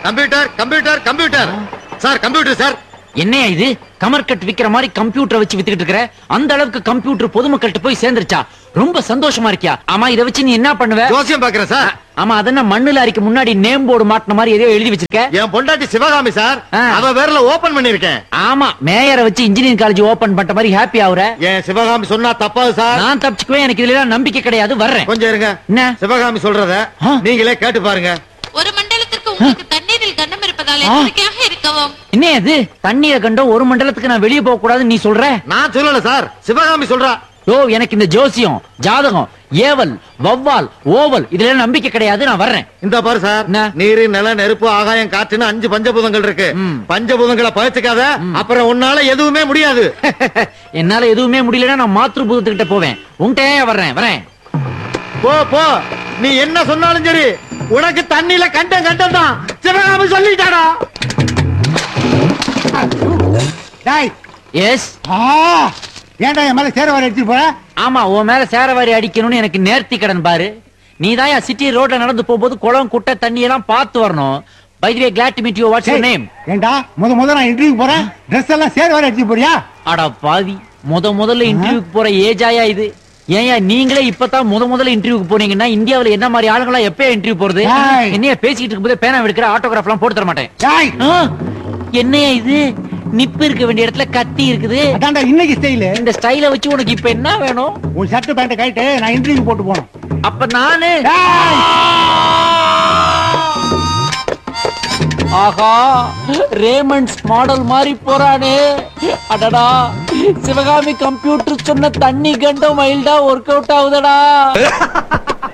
Computer computer computer sir computer sir என்னையா இது கமர்கட் விக்கிற மாதிரி கம்ப்யூட்டர் வச்சு வித்துக்கிட்டு இருக்கிற அந்த அளவுக்கு கம்ப்யூட்டர் பொதுமக்கள்கிட்ட போய் சேர்ந்துருச்சா ரொம்ப சந்தோஷமா இருக்கியா ஆமா இத வச்சு நீ என்ன பண்ணுவ ஜோசியம் பாக்குறேன் சார் ஆமா அதென்ன மண்ணுல அரிக்கு முன்னாடி நேம் போர்டு மாட்டின மாதிரி எதையோ எழுதி வச்சிருக்க என் பொண்டாட்டி சிவகாமி சார் ஆ. அவ பேர்ல ஓபன் பண்ணிருக்கேன் ஆமா மேயரை வச்சு இன்ஜினியரிங் காலேஜ் ஓபன் பண்ண மாதிரி ஹாப்பி ஆகுற என் சிவகாமி சொன்னா தப்பாது சார் நான் தப்பிச்சுக்குவேன் எனக்கு இதுல எல்லாம் நம்பிக்கை கிடையாது வர்றேன் கொஞ்சம் இருங்க என்ன சிவகாமி சொல்றத ஆ. நீங்களே கேட்டு பாருங்க ஒரு மண்டலத்திற்கு உங்களுக்கு தண்ணீரில் கண்டம் இருப்பதால் எச்சரிக்கையாக இருக்கவும் என்ன இது தண்ணீரை கண்டோம் ஒரு மண்டலத்துக்கு நான் வெளியே போக கூடாதுன்னு நீ சொல்ற நான் சொல்லல சார் சிவகாமி சொல்றா ஓ எனக்கு இந்த ஜோசியம் ஜாதகம் ஏவல் வவ்வால் ஓவல் இதுல எல்லாம் நம்பிக்கை கிடையாது நான் வர்றேன் இந்த பாரு சார் என்ன? நீரு நில நெருப்பு ஆகாயம் காற்றுன்னு அஞ்சு பஞ்சபூதங்கள் இருக்கு ம். பஞ்சபூதங்களை பழச்சுக்காத அப்புறம் உன்னால எதுவுமே முடியாது என்னால எதுவுமே முடியலன்னா நான் மாத்ரு பூதத்துக்கிட்ட போவேன் உன்கிட்ட ஏன் வர்றேன் வரேன் போ போ நீ என்ன சொன்னாலும் சரி உனக்கு தண்ணியில கண்டம் கண்டம் தான் சிவகாமி சொல்லிட்டாடா டேய் எஸ் ஆ ஏன்டா என் மேல சேர வர எடுத்துட்டு போற ஆமா உன் மேல சேரவாரி அடிக்கணும்னு எனக்கு நேர்த்தி கடன் பாரு நீ தான் சிட்டி ரோட்ல நடந்து போகும்போது குளம் குட்டை தண்ணி எல்லாம் பார்த்து வரணும் by the way glad to meet you what's your name ஏன்டா முத முத நான் இன்டர்வியூ போறேன் ட்ரெஸ் எல்லாம் சேர வர எடுத்துட்டு போறியா அட பாவி முத முதல்ல இன்டர்வியூக்கு போற ஏஜாயா இது ஏன்யா நீங்களே இப்பதான் முத முதல்ல இன்டர்வியூக்கு போனீங்கன்னா இந்தியாவுல என்ன மாதிரி ஆளுங்களா எப்ப இன்டர்வியூ போறது ஏய். என்னைய பேசிக்கிட்டு இருக்கும்போது பேனா எடுக்கிற ஆட்டோகிராஃப் எல்லாம் போட்டு தர மாட்டேன் டேய் ஆ, என்னையா இது நிப்பு இருக்க வேண்டிய இடத்துல கத்தி இருக்குது அதான்டா இன்னைக்கு ஸ்டைலு இந்த ஸ்டைல வச்சு உனக்கு இப்ப என்ன வேணும் உன் ஷர்ட் பேண்ட் கைட்டு நான் இன்டர்வியூ போட்டு போனோம் அப்ப நானு டேய் ஆஹா ரேமண்ட்ஸ் மாடல் மாதிரி போறானே அடடா சிவகாமி கம்ப்யூட்டர் சொன்ன தண்ணி கண்டம் மைல்டா ஒர்க் அவுட் ஆகுதடா